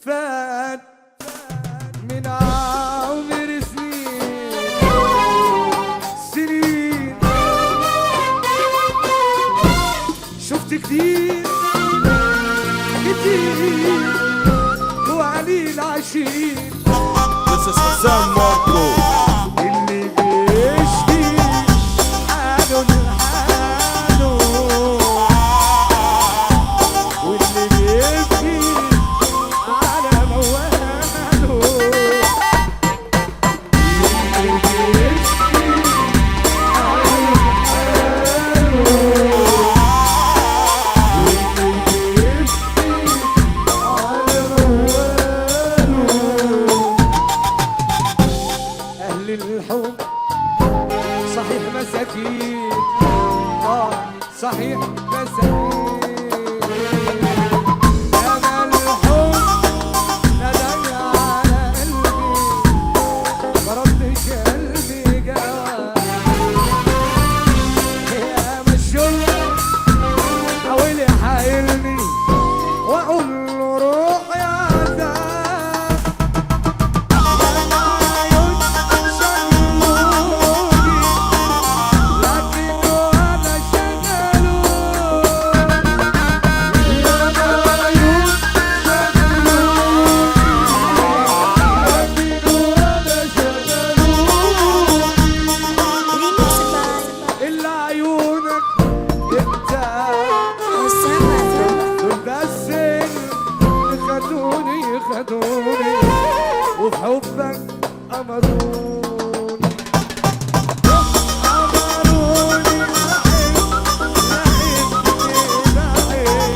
فات من عمر سنين سنين شفت كتير كتير وعلي العشير This is Hassan Marco. اللي بيشكي حاله لحاله واللي بيبكي على مواله اللي بيشكي حاله لحاله واللي بيبكي على مواله أهل الحب صحيح مساكين آه صحيح مساكين أنا الحب ندى على قلبي ما ردش قلبي جواب يا مشوق حاول يحايلني وأقول له روح يا زاد Remix by إلا عيونك انت Hassan Marco. دول بس اللي خدوني خدوني وفي حبك أمروني أمروني لحقني لحقني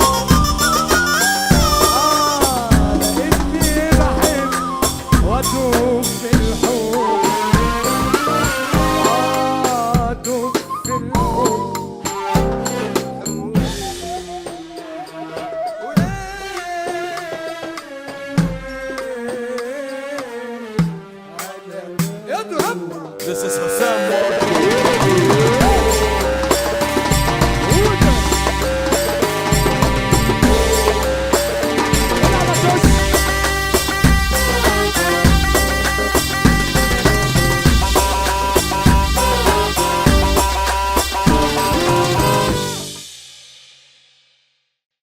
آه لقيتني بحب وأدوب في الحب آه أدوب في الحب This is Hassan Marco.